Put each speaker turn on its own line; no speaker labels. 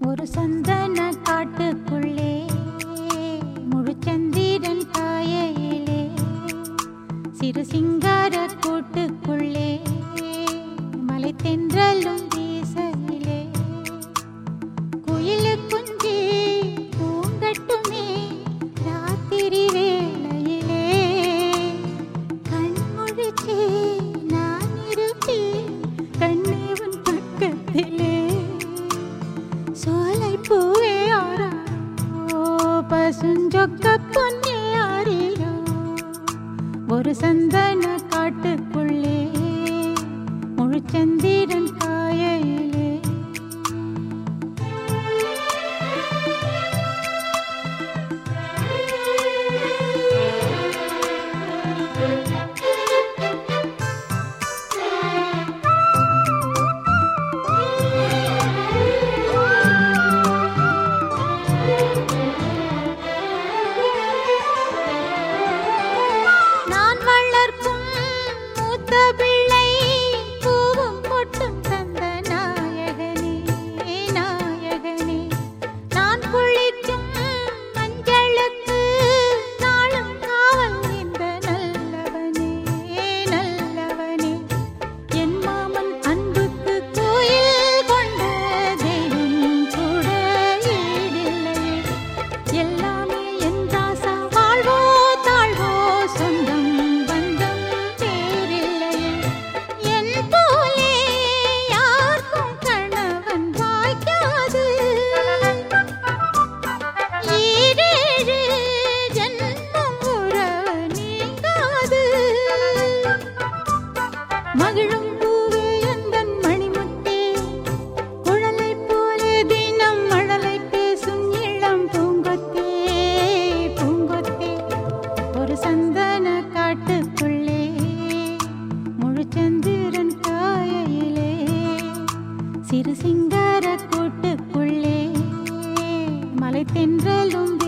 ஒரு சந்தன காட்டுக்குள்ளே முழுச்சந்திரன் காயையிலே சிறு சிங்கார கூட்டுக்குள்ளே மலை தென்றலும் வீசையிலே குயிலு குஞ்சி பூங்கட்டுமே ராத்திரி வேளையிலே கண்முழிச்சே நான் இருப்பேன் கண்ணே உன் பக்கத்திலே சோலை பூவே ஆராரோ பசுஞ்சொக்க பொன்னே ஆரிரோ ஒரு சந்தன காட்டுக்குள்ளே முழுச்சந்திரன் காயையிலே நான் வளர்க்கும் மூத்த பிள்ளை பூவும் பொட்டும் தந்த நாயகனே நாயகனே நான் குளிக்கும் மஞ்சளுக்கு நாளும் காவல் இந்த நல்லவனே நல்லவனே என் மாமன் அன்புக்கு கோயில் கொண்ட தெய்வம் கூட ஈடில்லையே எல்லாமே என் ராசா வாழ்வோ தாழ்வோ சொந்தம் பந்தம் வேறில்லையே என் போலே யாருக்கும் கணவன் வாய்க்காது ஈரேழு ஜன்மம் உறவு நீங்காது மகிழும் பூவே எந்தன் மணிமுத்தே குழலை போலே தினம் மழலை பேசும் இளம் பூங்கொத்தே பூங்கொத்தே ஒரு சந்தன காட்டுக்குள்ளே முழுச்சந்திரன் காயையிலே சிறு சிங்கார கூட்டுக்குள்ளே மலை தென்றலும்